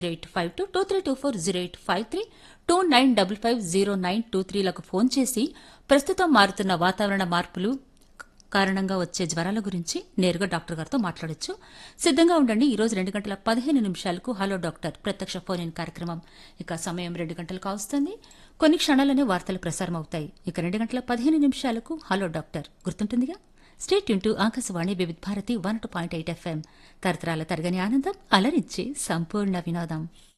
eight five two two three two four zero eight five three two nine double five zero nine two త్రీలకు phone చేసి ప్రస్తుతం మారుతున్న వాతావరణ మార్పులు కారణంగా వచ్చే జ్వరాల గురించి నేరుగా డాక్టర్ గారితో మాట్లాడొచ్చు సిద్ధంగా ఉండండి ఈ రోజు రెండు గంటల పదిహేను నిమిషాలకు హలో డాక్టర్ ప్రత్యక్ష ఫోన్ ఇన్ కార్యక్రమం ఇక సమయం రెండు గంటలకు కావస్తుంది కొన్ని క్షణాలనే వార్తలు ప్రసారం అవుతాయి ఇక రెండు గంటల పదిహేను నిమిషాలకు హలో డాక్టర్ గుర్తుంటుందిగా state to Akashvani Vividh Bharati one two point eight FM తరతరాల తరగని ఆనందం అలరించి సంపూర్ణ వినోదం